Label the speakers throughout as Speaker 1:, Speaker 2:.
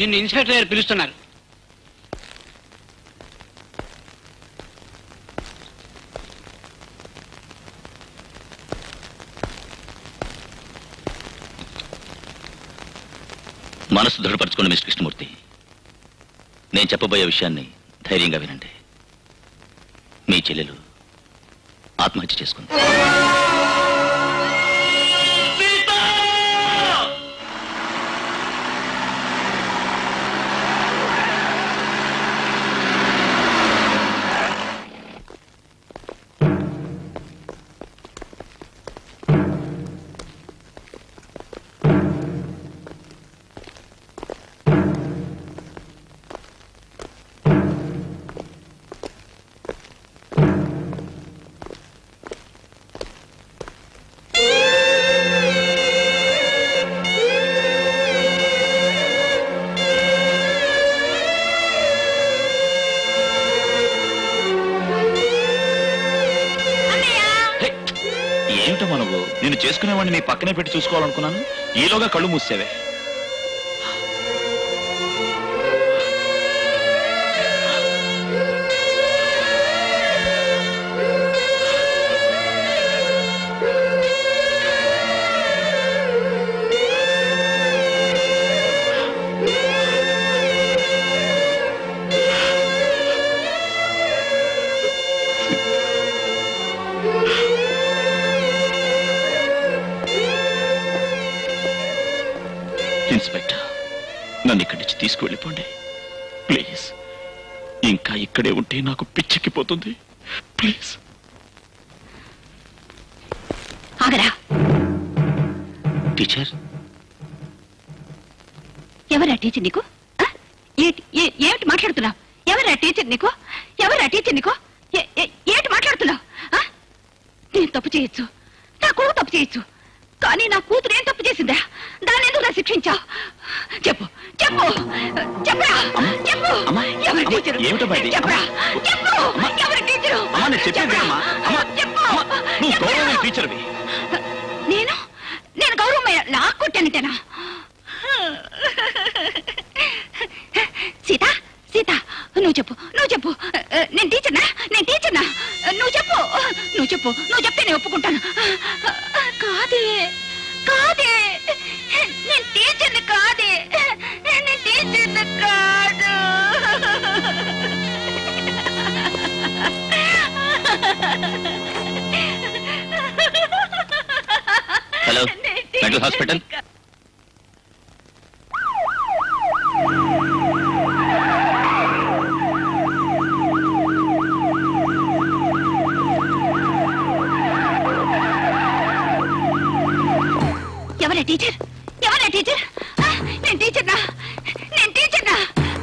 Speaker 1: నిన్ను ఇన్స్పెక్టర్ గారు పిలుస్తున్నారు
Speaker 2: మనసు దృఢపరచుకోండి మిస్ కృష్ణమూర్తి నేను చెప్పబోయే విషయాన్ని ధైర్యంగా వినండి మీ చెల్లెలు ఆత్మహత్య చేసుకుంది హే, ఏమిటమ్మా నువ్వు నేను చేసుకునేవాడిని నీ పక్కనే పెట్టి చూసుకోవాలనుకున్నాను ఈలోగా కళ్ళు మూసేవే ఇన్స్పెక్టర్ నన్ను ఇక్కడి నుంచి తీసుకువెళ్ళిపోండి ప్లీజ్ ఇంకా ఇక్కడే ఉంటే నాకు పిచ్చెక్కిపోతుంది ప్లీజ్
Speaker 3: ఆగరా
Speaker 2: టీచర్
Speaker 3: ఎవరా టీచర్ నీకు ఆ? ఏ- ఏ- ఏమిటి మాట్లాడుతున్నావు ఎవరా టీచర్ నీకు ఎవరా టీచర్ నీకు ఏ- ఏ- ఏమిటి మాట్లాడుతున్నావు ఆ? నేను తప్పు చేయొచ్చు నా కొడుకు తప్పు చేయొచ్చు కానీ నా కూతురు ఏం తప్పు చేసిందా దాన్ని ఎందుకు నా శిక్షించావు చెప్పు చెప్పు చెప్పరా చెప్పు
Speaker 2: అమ్మా,
Speaker 3: ఎవరి
Speaker 2: అమ్మా,
Speaker 3: టీచరు
Speaker 2: ఏమిటమ్మా ఇది?
Speaker 3: చెప్పరా
Speaker 2: అమ్మా,
Speaker 3: చెప్పు
Speaker 2: అమ్మా,
Speaker 3: ఎవరి టీచరు
Speaker 2: అమ్మా నేను చెప్పేది
Speaker 3: చెప్పరా?
Speaker 2: వినమ్మా. అమ్మా,
Speaker 3: చెప్పు
Speaker 2: అమ్మా, నువ్వు
Speaker 3: చెప్పరా?
Speaker 2: గౌరవమైన టీచర్వి
Speaker 3: నేను నేను గౌరవమయ్య లాక్కొట్టానంటేనా సీత సీత నువ్వు చెప్పు నువ్వు చెప్పు ఆ, నేను టీచర్నా నేను టీచర్నా నువ్వు చెప్పు నువ్వు చెప్పు నువ్వు చెప్తే నేను ఒప్పుకుంటాను కాదే కాదే నేను టీచర్ని కాదే నేను టీచర్ని కాదు
Speaker 2: హలో మెంటల్ హాస్పిటల్
Speaker 3: ఎవరా టీచర్ ఎవరా టీచర్ ఆ, నేను టీచర్నా నేను టీచర్నా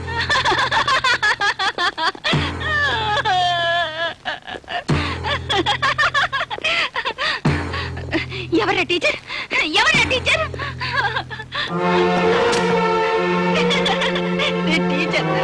Speaker 3: ఎవరా టీచర్ ఎవరా టీచర్ నేను టీచర్నా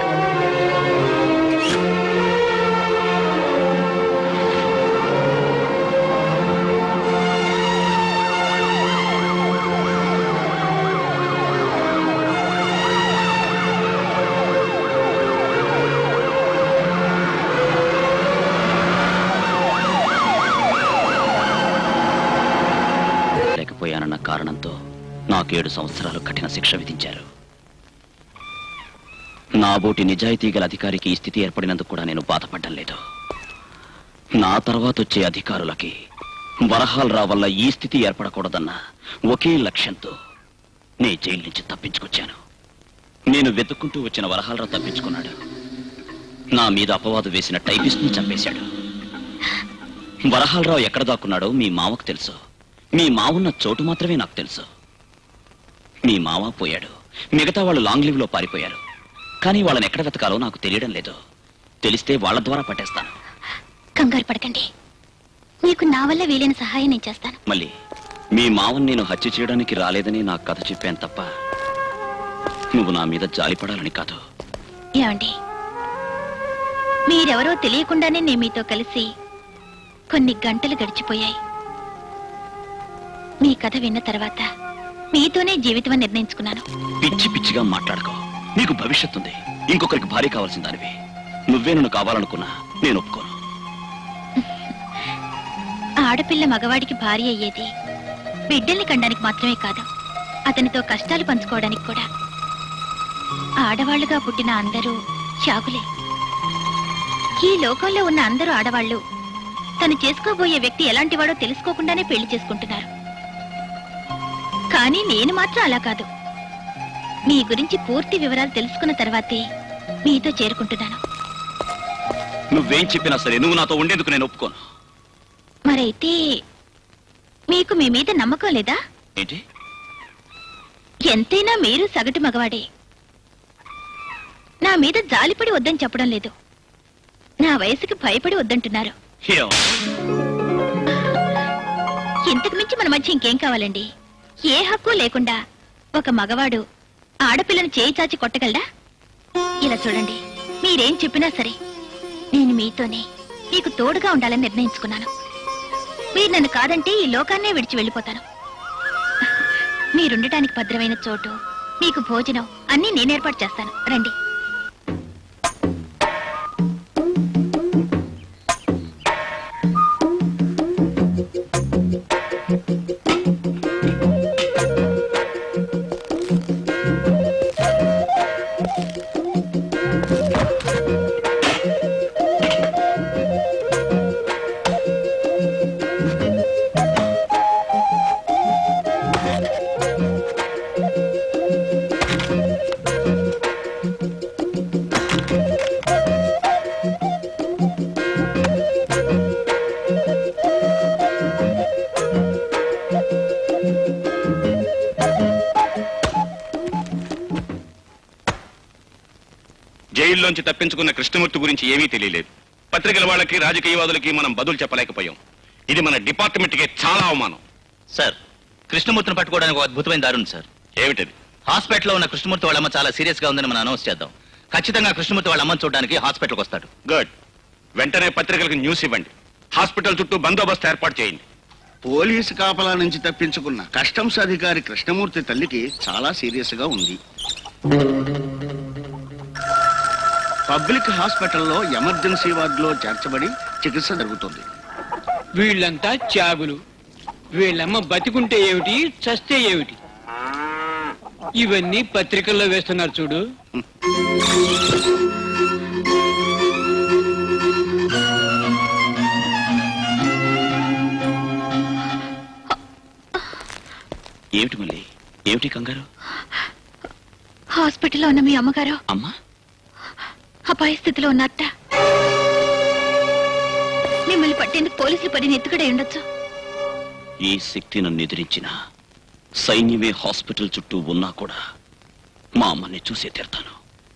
Speaker 2: లేకపోయానన్న కారణంతో నాకేడు సంవత్సరాలు కఠిన శిక్ష విధించారు నా బోటి నిజాయితీ గల అధికారికి ఈ స్థితి ఏర్పడినందుకు కూడా నేను బాధపడ్డం లేదు నా తర్వాత వచ్చే అధికారులకి వరహాల్ రా వల్ల ఈ స్థితి ఏర్పడకూడదన్న ఒకే లక్ష్యంతో నే జైలు నుంచి తప్పించుకొచ్చాను నేను వెతుక్కుంటూ వచ్చిన వరహాలరావు తప్పించుకున్నాడు నా మీద అపవాదు వేసిన టైపిస్ట్ ని చంపేశాడు వరహాలరావు ఎక్కడ దాక్కున్నాడో మీ మామకు తెలుసు మీ మావున్న చోటు మాత్రమే నాకు తెలుసు మీ మామ పోయాడు మిగతా వాళ్ళు లాంగ్ లీవ్ లో పారిపోయారు కానీ వాళ్ళని ఎక్కడ వెతకాలో నాకు తెలియడం లేదు తెలిస్తే వాళ్ళ ద్వారా పట్టేస్తాను
Speaker 3: కంగారు పడకండి మీకు నా వల్ల వీలైన సహాయం నేను చేస్తాను
Speaker 2: మళ్ళీ మీ మావన్ నేను హత్య చేయడానికి రాలేదని నా కథ చెప్పాను తప్ప నువ్వు నా మీద జాలిపడాలని కాదు
Speaker 3: ఏమండి మీరెవరో తెలియకుండానే నేను మీతో కలిసి కొన్ని గంటలు గడిచిపోయాయి మీ కథ విన్న తర్వాత మీతోనే జీవితం అని నిర్ణయించుకున్నాను
Speaker 2: పిచ్చి పిచ్చిగా మాట్లాడుకో నీకు భవిష్యత్తు ఉంది ఇంకొకరికి భార్య కావాల్సిన దానివి నువ్వే నన్ను కావాలనుకున్నా నేను ఒప్పుకోను
Speaker 1: ఆడపిల్ల మగవాడికి భార్య అయ్యేది బిడ్డల్ని కండానికి మాత్రమే కాదు అతనితో కష్టాలు పంచుకోవడానికి కూడా ఆడవాళ్లుగా పుట్టిన అందరూ త్యాగులే ఈ లోకంలో ఉన్న అందరూ ఆడవాళ్లు తను చేసుకోబోయే వ్యక్తి ఎలాంటివాడో తెలుసుకోకుండానే పెళ్లి చేసుకుంటున్నారు కానీ నేను మాత్రం అలా కాదు మీ గురించి పూర్తి వివరాలు తెలుసుకున్న తర్వాతే మీతో చేరుకుంటున్నాను
Speaker 2: నువ్వేం చెప్పినా సరే నువ్వు నాతో ఉండేందుకు నేను ఒప్పుకోను
Speaker 1: మరైతే మీకు మీ మీద నమ్మకం లేదా
Speaker 2: ఏంటి
Speaker 1: ఎంతైనా మీరు సగటు మగవాడే నా మీద జాలిపడి వద్దని చెప్పడం లేదు నా వయసుకి భయపడి వద్దంటున్నారు
Speaker 2: ఏం?
Speaker 1: ఇంతకు మించి మన మధ్య ఇంకేం కావాలండి ఏ హక్కు లేకుండా ఒక మగవాడు ఆడపిల్లను చేయి చాచి కొట్టగలడా ఇలా చూడండి మీరేం చెప్పినా సరే నేను మీతోనే మీకు తోడుగా ఉండాలని నిర్ణయించుకున్నాను మీరు నన్ను కాదంటే ఈ లోకాన్నే విడిచి వెళ్ళిపోతాను మీరుండటానికి భద్రమైన చోటు మీకు భోజనం అన్నీ నేను ఏర్పాటు చేస్తాను రండి
Speaker 4: జైల్లోంచి తప్పించుకున్న కృష్ణమూర్తి గురించి ఏమీ తెలియలేదు పత్రికల వాళ్ళకి రాజకీయవాదులకి మనం బదులు చెప్పలేకపోయాం ఇది మన డిపార్ట్మెంట్కే చాలా అవమానం
Speaker 5: సార్ కృష్ణమూర్తిని పట్టుకోవడానికి ఒక అద్భుతమైన దారి ఉంది సార్
Speaker 4: ఏమిటది
Speaker 5: హాస్పిటల్లో ఉన్న కృష్ణమూర్తి వాళ్ళ అమ్మ చాలా సీరియస్ గా ఉందని మనం అనౌన్స్ చేద్దాం ఖచ్చితంగా కృష్ణమూర్తి వాళ్ళ అమ్మని చూడడానికి హాస్పిటల్కి వస్తాడు
Speaker 4: గుడ్ వెంటనే పత్రికలకు న్యూస్ ఇవ్వండి హాస్పిటల్ చుట్టూ బందోబస్తు ఏర్పాటు చేయండి
Speaker 6: పోలీసు కాపలా నుంచి తప్పించుకున్న కస్టమ్స్ అధికారి కృష్ణమూర్తి తల్లికి చాలా సీరియస్ గా ఉంది పబ్లిక్ హాస్పిటల్లో ఎమర్జెన్సీ వార్డులో చేర్చబడి చికిత్స జరుగుతుంది
Speaker 7: వీళ్ళంతా త్యాగులు వీళ్ళమ్మ బతికుంటే ఏమిటి చస్తే ఏమిటి ఇవన్నీ పత్రికల్లో వేస్తున్నారు చూడు
Speaker 2: ఏమిటి మళ్ళీ ఏమిటి కంగారు
Speaker 1: హాస్పిటల్లో ఉన్న మీ అమ్మగారు
Speaker 2: అమ్మా
Speaker 1: అపాయ స్థితిలో ఉన్నట్ట మిమ్మల్ని పట్టేందుకు పోలీసులు పడిన ఎత్తుకడే ఉండొచ్చు
Speaker 2: ఈ శక్తి నన్ను ఎదిరించిన సైన్యమే హాస్పిటల్ చుట్టూ ఉన్నా కూడా మా అమ్మని చూసే తీరుతాను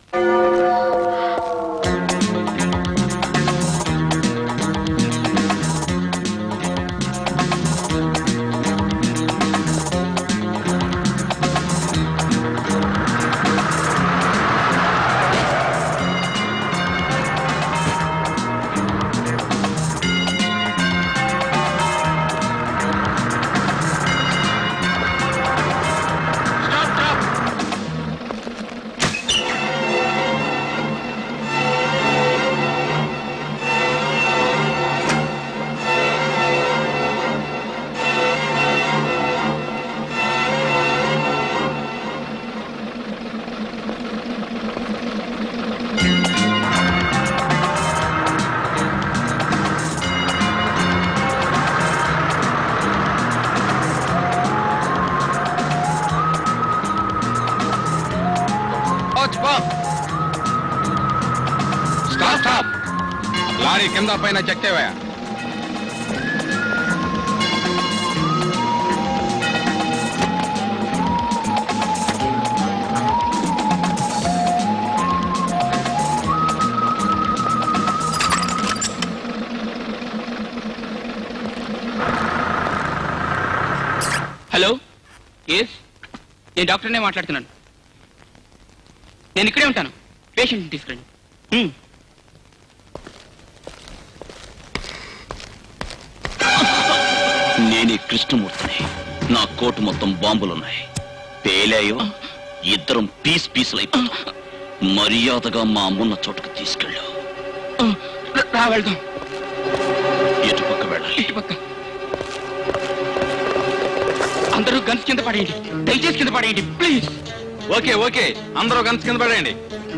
Speaker 4: స్టాప్ స్టాప్ లారీ కింద పైన చెక్ చేయవా
Speaker 7: హలో ఎస్ నేను డాక్టర్నే మాట్లాడుతున్నాను నేను ఇక్కడే ఉంటాను పేషెంట్ని తీసుకురండి హ్మ్.
Speaker 2: నేనే కృష్ణమూర్తిని నా కోటు మొత్తం బాంబులున్నాయి పేలాయో ఇద్దరం పీస్ పీసులైపోతాం మర్యాదగా మా అమ్మున్న చోటుకు తీసుకెళ్ళు
Speaker 7: రా- రా వెళ్దాం
Speaker 2: ఎటుపక్క వెళ్ళాలి
Speaker 7: ఇటు పక్క అందరూ గన్స్ కింద పడేయండి దయచేసి కింద పడేయండి ప్లీజ్
Speaker 8: ఓకే ఓకే అందరూ గన్స్ కింద పడేయండి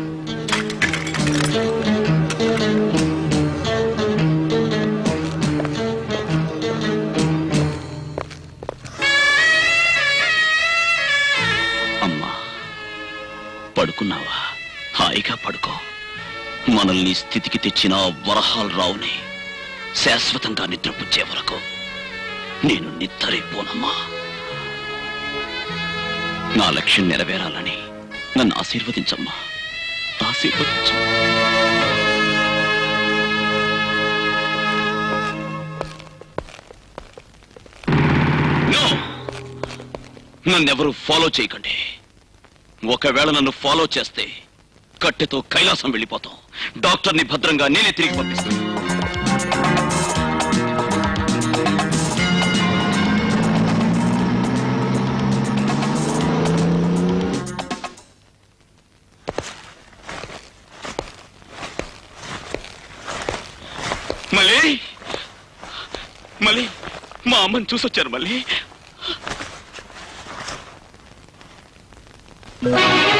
Speaker 2: అమ్మా పడుకున్నావా హాయిగా పడుకో మనల్ని ఈ స్థితికి తెచ్చిన ఆ వరహాల రావుని శాశ్వతంగా నిద్రపుచ్చే వరకు నేను నిద్రైపోనమ్మా నా లక్ష్యం నెరవేరాలని నన్ను ఆశీర్వదించమ్మా ఆశీర్వదించు No! నన్నెవరూ ఫాలో చేయకండి ఒకవేళ నన్ను ఫాలో చేస్తే కట్టెతో కైలాసం వెళ్ళిపోతాం డాక్టర్ని భద్రంగా నేనే తిరిగి పంపిస్తాను మళ్ళీ మళ్ళీ మా అమ్మని చూసొచ్చారు మళ్ళీ